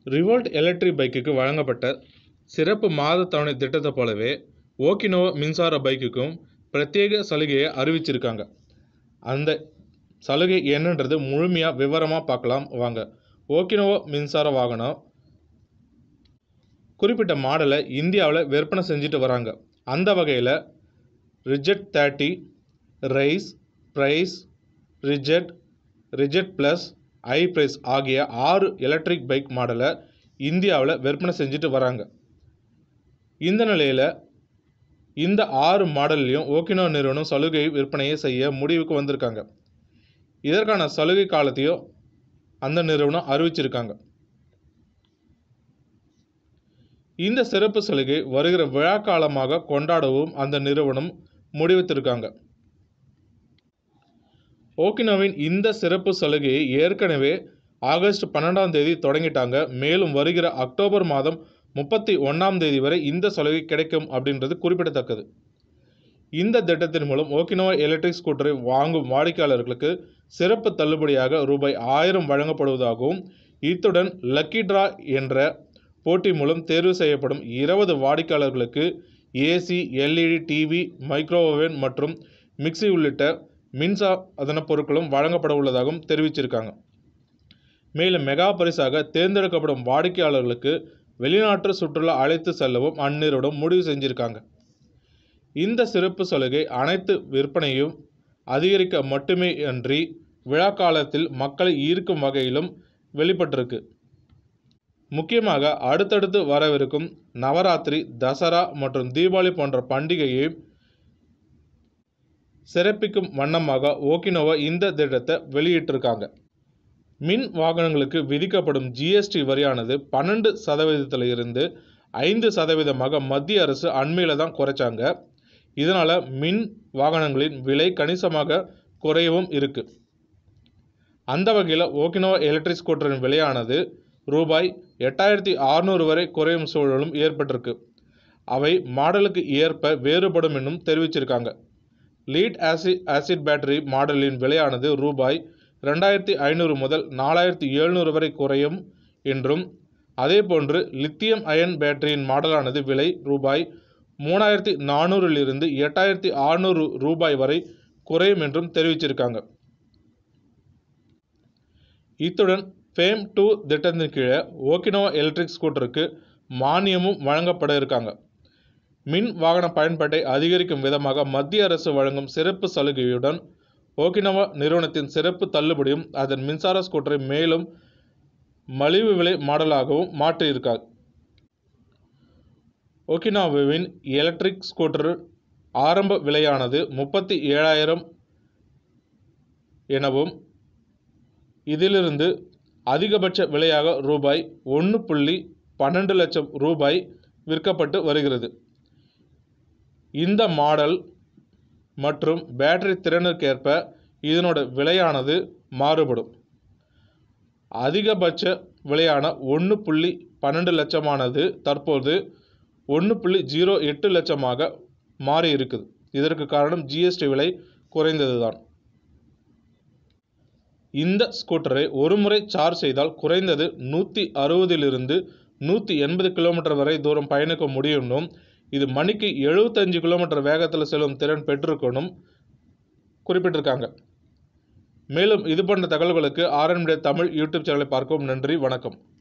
revolt electric பைக்குக்கு வழங்கப்பட்ட சிறப்பு மாத தவணை திட்டத்தை போலவே ஓக்கினோவா மின்சார பைக்குக்கும் பிரத்யேக சலுகையை அறிவிச்சிருக்காங்க அந்த சலுகை என்னன்றது முழுமையாக விவரமாக பார்க்கலாம் வாங்க ஓக்கினோவா மின்சார வாகனம் குறிப்பிட்ட மாடலை இந்தியாவில் விற்பனை செஞ்சுட்டு வராங்க அந்த வகையில் ரிஜெட் தேர்ட்டி ரைஸ் ப்ரைஸ் ரிஜெட் ரிஜெட் ப்ளஸ் ஐ ப்ரைஸ் ஆகிய ஆறு எலக்ட்ரிக் பைக் மாடலை இந்தியாவில் விற்பனை செஞ்சுட்டு வராங்க இந்த நிலையில் இந்த ஆறு மாடல்லையும் ஓக்கினோ நிறுவனம் சலுகை விற்பனையை செய்ய முடிவுக்கு வந்திருக்காங்க இதற்கான சலுகை காலத்தையும் அந்த நிறுவனம் அறிவிச்சிருக்காங்க இந்த சிறப்பு சலுகை வருகிற விழா காலமாக கொண்டாடவும் அந்த நிறுவனம் முடிவெடுத்திருக்காங்க ஓக்கினோவின் இந்த சிறப்பு சலுகையை ஏற்கனவே ஆகஸ்ட் பன்னெண்டாம் தேதி தொடங்கிட்டாங்க மேலும் வருகிற அக்டோபர் மாதம் முப்பத்தி ஒன்றாம் தேதி வரை இந்த சலுகை கிடைக்கும் அப்படின்றது குறிப்பிடத்தக்கது இந்த திட்டத்தின் மூலம் ஓக்கினோவா எலக்ட்ரிக் ஸ்கூட்டரை வாங்கும் வாடிக்கையாளர்களுக்கு சிறப்பு தள்ளுபடியாக ரூபாய் ஆயிரம் வழங்கப்படுவதாகவும் இத்துடன் லக்கி டிரா என்ற போட்டி மூலம் தேர்வு செய்யப்படும் இருபது வாடிக்கையாளர்களுக்கு ஏசி எல்இடி டிவி மைக்ரோவேவன் மற்றும் மிக்சி உள்ளிட்ட மின்சாதன பொருட்களும் வழங்கப்பட உள்ளதாகவும் தெரிவிச்சிருக்காங்க மேலும் மெகா பரிசாக தேர்ந்தெடுக்கப்படும் வாடிக்கையாளர்களுக்கு வெளிநாட்டு சுற்றுலா அழைத்து செல்லவும் அந்நிறுவனம் முடிவு செஞ்சிருக்காங்க இந்த சிறப்பு சலுகை அனைத்து விற்பனையும் அதிகரிக்க மட்டுமே அன்றி விழா காலத்தில் மக்களை ஈர்க்கும் வகையிலும் வெளிப்பட்டிருக்கு முக்கியமாக அடுத்தடுத்து வரவிருக்கும் நவராத்திரி தசரா மற்றும் தீபாவளி போன்ற பண்டிகையை சிறப்பிக்கும் வண்ணமாக ஓக்கினோவா இந்த திட்டத்தை வெளியிட்டிருக்காங்க மின் வாகனங்களுக்கு விதிக்கப்படும் ஜிஎஸ்டி வரியானது பன்னெண்டு சதவீதத்தில் இருந்து ஐந்து சதவீதமாக மத்திய அரசு அண்மையில் தான் குறைச்சாங்க இதனால் மின் வாகனங்களின் விலை கணிசமாக குறையவும் இருக்குது அந்த வகையில் ஓக்கினோவா எலக்ட்ரிக் ஸ்கூட்டரின் விலையானது ரூபாய் எட்டாயிரத்தி அறநூறு வரை குறையும் சூழலும் ஏற்பட்டிருக்கு அவை மாடலுக்கு ஏற்ப வேறுபடும் என்னும் தெரிவிச்சிருக்காங்க லீட் ஆசிட் ஆசிட் பேட்டரி மாடலின் விலையானது ரூபாய் ரெண்டாயிரத்தி ஐநூறு முதல் நாலாயிரத்தி எழுநூறு வரை குறையும் என்றும் அதேபோன்று லித்தியம் அயன் பேட்டரியின் மாடலானது விலை ரூபாய் மூணாயிரத்தி நானூறிலிருந்து எட்டாயிரத்தி அறநூறு ரூபாய் வரை குறையும் என்றும் தெரிவிச்சிருக்காங்க இத்துடன் ஃபேம் டூ திட்டத்தின் கீழே ஓக்கினோவா எலக்ட்ரிக் ஸ்கூட்டருக்கு மானியமும் வழங்கப்பட இருக்காங்க மின் வாகன பயன்பாட்டை அதிகரிக்கும் விதமாக மத்திய அரசு வழங்கும் சிறப்பு சலுகையுடன் ஓக்கினோவா நிறுவனத்தின் சிறப்பு தள்ளுபடியும் அதன் மின்சார ஸ்கூட்டரை மேலும் மலிவு விலை மாடலாகவும் மாற்றியிருக்கார் ஓக்கினாவாவின் எலக்ட்ரிக் ஸ்கூட்டர் ஆரம்ப விலையானது முப்பத்தி ஏழாயிரம் எனவும் இதிலிருந்து அதிகபட்ச விலையாக ரூபாய் ஒன்று புள்ளி பன்னெண்டு லட்சம் ரூபாய் விற்கப்பட்டு வருகிறது இந்த மாடல் மற்றும் பேட்டரி திறனுக்கேற்ப இதனோட விலையானது மாறுபடும் அதிகபட்ச விலையான ஒன்று புள்ளி பன்னெண்டு லட்சமானது தற்போது ஒன்று புள்ளி ஜீரோ எட்டு லட்சமாக மாறி இருக்குது இதற்கு காரணம் ஜிஎஸ்டி விலை குறைந்தது தான் இந்த ஸ்கூட்டரை ஒரு முறை சார்ஜ் செய்தால் குறைந்தது நூற்றி அறுபதிலிருந்து நூற்றி எண்பது கிலோமீட்டர் வரை தூரம் பயணிக்க முடியும்னும் இது மணிக்கு எழுபத்தஞ்சு கிலோமீட்டர் வேகத்தில் செல்லும் திறன் பெற்றிருக்கணும் குறிப்பிட்டிருக்காங்க மேலும் இது போன்ற தகவல்களுக்கு ஆர்என்டைய தமிழ் யூடியூப் சேனலை பார்க்கவும் நன்றி வணக்கம்